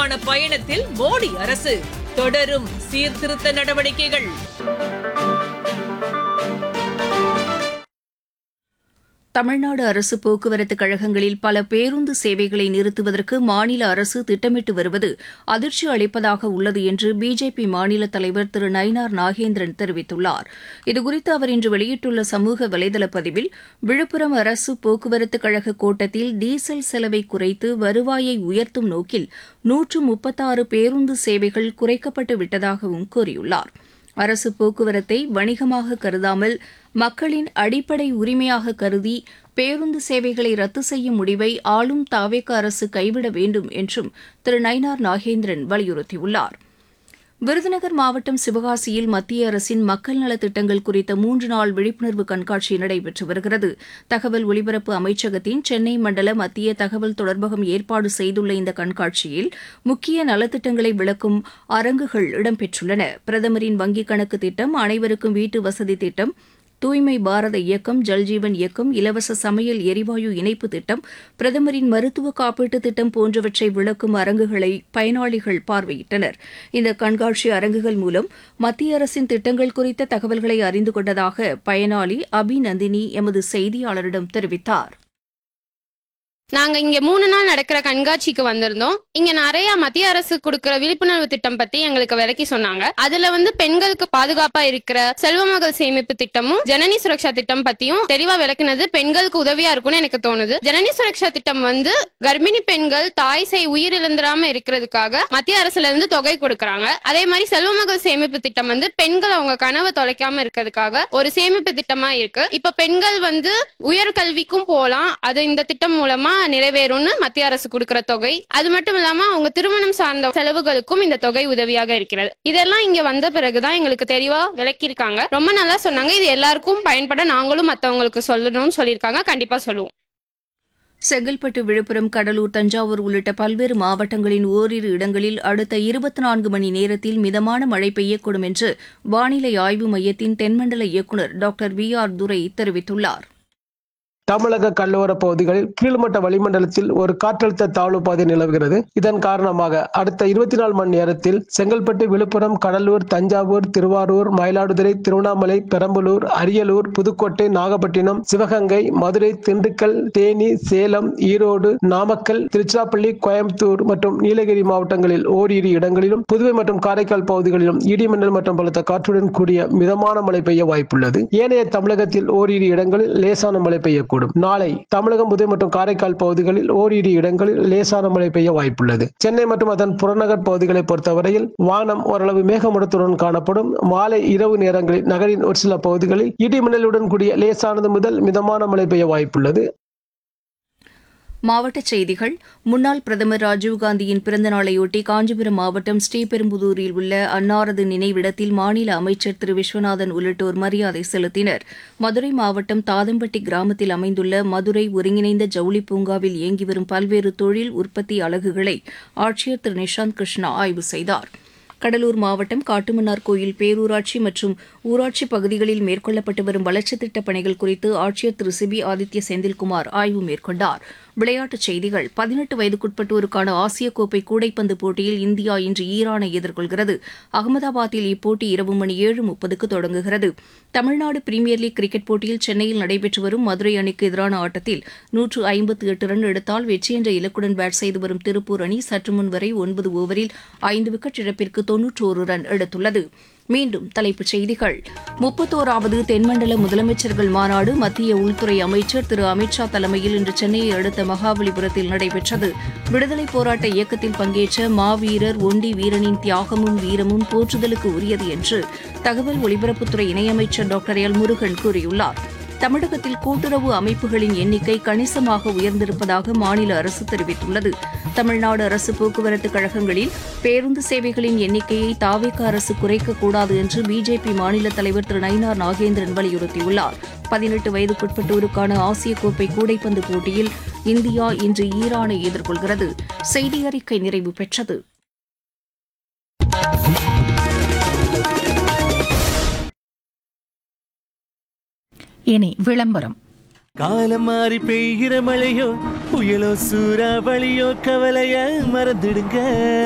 நோக்கிலான பயணத்தில் மோடி அரசு தொடரும் சீர்திருத்த நடவடிக்கைகள் தமிழ்நாடு அரசு போக்குவரத்து கழகங்களில் பல பேருந்து சேவைகளை நிறுத்துவதற்கு மாநில அரசு திட்டமிட்டு வருவது அதிர்ச்சி அளிப்பதாக உள்ளது என்று பிஜேபி மாநில தலைவர் திரு நயினார் நாகேந்திரன் தெரிவித்துள்ளார் இதுகுறித்து அவர் இன்று வெளியிட்டுள்ள சமூக வலைதள பதிவில் விழுப்புரம் அரசு போக்குவரத்து கழக கோட்டத்தில் டீசல் செலவை குறைத்து வருவாயை உயர்த்தும் நோக்கில் நூற்று முப்பத்தாறு பேருந்து சேவைகள் குறைக்கப்பட்டு விட்டதாகவும் கூறியுள்ளார் அரசு போக்குவரத்தை வணிகமாக கருதாமல் மக்களின் அடிப்படை உரிமையாக கருதி பேருந்து சேவைகளை ரத்து செய்யும் முடிவை ஆளும் தாவேக அரசு கைவிட வேண்டும் என்றும் திரு நயினார் நாகேந்திரன் வலியுறுத்தியுள்ளார் விருதுநகர் மாவட்டம் சிவகாசியில் மத்திய அரசின் மக்கள் நலத் திட்டங்கள் குறித்த மூன்று நாள் விழிப்புணர்வு கண்காட்சி நடைபெற்று வருகிறது தகவல் ஒலிபரப்பு அமைச்சகத்தின் சென்னை மண்டல மத்திய தகவல் தொடர்பகம் ஏற்பாடு செய்துள்ள இந்த கண்காட்சியில் முக்கிய நலத்திட்டங்களை விளக்கும் அரங்குகள் இடம்பெற்றுள்ளன பிரதமரின் வங்கிக் கணக்கு திட்டம் அனைவருக்கும் வீட்டு வசதி திட்டம் தூய்மை பாரத இயக்கம் ஜல்ஜீவன் இயக்கம் இலவச சமையல் எரிவாயு இணைப்பு திட்டம் பிரதமரின் மருத்துவ காப்பீட்டு திட்டம் போன்றவற்றை விளக்கும் அரங்குகளை பயனாளிகள் பார்வையிட்டனர் இந்த கண்காட்சி அரங்குகள் மூலம் மத்திய அரசின் திட்டங்கள் குறித்த தகவல்களை அறிந்து கொண்டதாக பயனாளி அபிநந்தினி எமது செய்தியாளரிடம் தெரிவித்தார் நாங்க இங்க மூணு நாள் நடக்கிற கண்காட்சிக்கு வந்திருந்தோம் இங்க நிறைய மத்திய அரசு கொடுக்கிற விழிப்புணர்வு திட்டம் பத்தி எங்களுக்கு விளக்கி சொன்னாங்க அதுல வந்து பெண்களுக்கு பாதுகாப்பா இருக்கிற செல்வமகள் சேமிப்பு திட்டமும் ஜனனி சுரக்ஷா திட்டம் பத்தியும் தெளிவா விளக்குனது பெண்களுக்கு உதவியா இருக்கும்னு எனக்கு தோணுது ஜனனி சுரக்ஷா திட்டம் வந்து கர்ப்பிணி பெண்கள் தாய் சேய் உயிரிழந்துடாம இருக்கிறதுக்காக மத்திய அரசுல இருந்து தொகை கொடுக்கறாங்க அதே மாதிரி செல்வமகள் சேமிப்பு திட்டம் வந்து பெண்கள் அவங்க கனவை தொலைக்காம இருக்கிறதுக்காக ஒரு சேமிப்பு திட்டமா இருக்கு இப்ப பெண்கள் வந்து உயர்கல்விக்கும் போலாம் அது இந்த திட்டம் மூலமா நிறைவேறும்னு மத்திய அரசு கொடுக்கிற தொகை அது மட்டும் இல்லாம அவங்க திருமணம் சார்ந்த செலவுகளுக்கும் இந்த தொகை உதவியாக இருக்கிறது இதெல்லாம் இங்க வந்த பிறகுதான் எங்களுக்கு தெளிவா விளக்கியிருக்காங்க ரொம்ப நல்லா சொன்னாங்க இது எல்லாருக்கும் பயன்பட நாங்களும் மத்தவங்களுக்கு சொல்லணும்னு சொல்லியிருக்காங்க கண்டிப்பா சொல்லுவோம் செங்கல்பட்டு விழுப்புரம் கடலூர் தஞ்சாவூர் உள்ளிட்ட பல்வேறு மாவட்டங்களின் ஓரிரு இடங்களில் அடுத்த இருபத்தி நான்கு மணி நேரத்தில் மிதமான மழை பெய்யக்கூடும் என்று வானிலை ஆய்வு மையத்தின் தென்மண்டல இயக்குநர் டாக்டர் வி ஆர் துரை தெரிவித்துள்ளார் தமிழக கடலோர பகுதிகளில் கீழ்மட்ட வளிமண்டலத்தில் ஒரு காற்றழுத்த தாழ்வு பாதை நிலவுகிறது இதன் காரணமாக அடுத்த இருபத்தி நாலு மணி நேரத்தில் செங்கல்பட்டு விழுப்புரம் கடலூர் தஞ்சாவூர் திருவாரூர் மயிலாடுதுறை திருவண்ணாமலை பெரம்பலூர் அரியலூர் புதுக்கோட்டை நாகப்பட்டினம் சிவகங்கை மதுரை திண்டுக்கல் தேனி சேலம் ஈரோடு நாமக்கல் திருச்சிராப்பள்ளி கோயம்புத்தூர் மற்றும் நீலகிரி மாவட்டங்களில் ஓரிரு இடங்களிலும் புதுவை மற்றும் காரைக்கால் பகுதிகளிலும் இடிமின்னல் மற்றும் பலத்த காற்றுடன் கூடிய மிதமான மழை பெய்ய வாய்ப்புள்ளது ஏனைய தமிழகத்தில் ஓரிரு இடங்களில் லேசான மழை பெய்யக்கூடும் நாளை தமிழகம் புதுவை மற்றும் காரைக்கால் பகுதிகளில் ஓரிரு இடங்களில் லேசான மழை பெய்ய வாய்ப்புள்ளது சென்னை மற்றும் அதன் புறநகர் பகுதிகளை பொறுத்தவரையில் வானம் ஓரளவு மேகமூட்டத்துடன் காணப்படும் மாலை இரவு நேரங்களில் நகரின் ஒரு சில பகுதிகளில் இடிமின்னலுடன் கூடிய லேசானது முதல் மிதமான மழை பெய்ய வாய்ப்புள்ளது மாவட்டச் செய்திகள் முன்னாள் பிரதமர் ராஜீவ்காந்தியின் பிறந்த நாளையொட்டி காஞ்சிபுரம் மாவட்டம் ஸ்ரீபெரும்புதூரில் உள்ள அன்னாரது நினைவிடத்தில் மாநில அமைச்சர் திரு விஸ்வநாதன் உள்ளிட்டோர் மரியாதை செலுத்தினர் மதுரை மாவட்டம் தாதம்பட்டி கிராமத்தில் அமைந்துள்ள மதுரை ஒருங்கிணைந்த ஜவுளி பூங்காவில் இயங்கி வரும் பல்வேறு தொழில் உற்பத்தி அலகுகளை ஆட்சியர் திரு நிஷாந்த் கிருஷ்ணா ஆய்வு செய்தார் கடலூர் மாவட்டம் காட்டுமன்னார் கோயில் பேரூராட்சி மற்றும் ஊராட்சி பகுதிகளில் மேற்கொள்ளப்பட்டு வரும் வளர்ச்சித் திட்டப் பணிகள் குறித்து ஆட்சியர் திரு சிபி ஆதித்ய செந்தில்குமார் ஆய்வு மேற்கொண்டார் விளையாட்டுச் செய்திகள் பதினெட்டு வயதுக்குட்பட்டோருக்கான ஆசிய கோப்பை கூடைப்பந்து போட்டியில் இந்தியா இன்று ஈரானை எதிர்கொள்கிறது அகமதாபாத்தில் இப்போட்டி இரவு மணி ஏழு முப்பதுக்கு தொடங்குகிறது தமிழ்நாடு பிரீமியர் லீக் கிரிக்கெட் போட்டியில் சென்னையில் நடைபெற்று வரும் மதுரை அணிக்கு எதிரான ஆட்டத்தில் நூற்று ஐம்பத்து எட்டு ரன் எடுத்தால் வெற்றி என்ற இலக்குடன் பேட் செய்து வரும் திருப்பூர் அணி சற்று முன் வரை ஒன்பது ஓவரில் ஐந்து விக்கெட் இழப்பிற்கு தொன்னூற்றோரு ரன் எடுத்துள்ளது மீண்டும் தலைப்புச் செய்திகள் முப்பத்தோராவது தென்மண்டல முதலமைச்சர்கள் மாநாடு மத்திய உள்துறை அமைச்சர் திரு அமித்ஷா தலைமையில் இன்று சென்னையை அடுத்த மகாபலிபுரத்தில் நடைபெற்றது விடுதலைப் போராட்ட இயக்கத்தில் பங்கேற்ற மாவீரர் ஒண்டி வீரனின் தியாகமும் வீரமும் போற்றுதலுக்கு உரியது என்று தகவல் ஒலிபரப்புத்துறை இணையமைச்சர் டாக்டர் எல் முருகன் கூறியுள்ளார் தமிழகத்தில் கூட்டுறவு அமைப்புகளின் எண்ணிக்கை கணிசமாக உயர்ந்திருப்பதாக மாநில அரசு தெரிவித்துள்ளது தமிழ்நாடு அரசு போக்குவரத்து கழகங்களில் பேருந்து சேவைகளின் எண்ணிக்கையை தாவேக அரசு குறைக்கக்கூடாது என்று பிஜேபி மாநில தலைவர் திரு நயினார் நாகேந்திரன் வலியுறுத்தியுள்ளார் பதினெட்டு வயதுக்குட்பட்டோருக்கான ஆசிய கோப்பை கூடைப்பந்து போட்டியில் இந்தியா இன்று ஈரானை எதிர்கொள்கிறது செய்தி அறிக்கை நிறைவு பெற்றது இனி விளம்பரம் காலம் மாறி பெய்கிற மழையோ புயலோ சூறாவளியோ கவலைய மறந்துடுங்க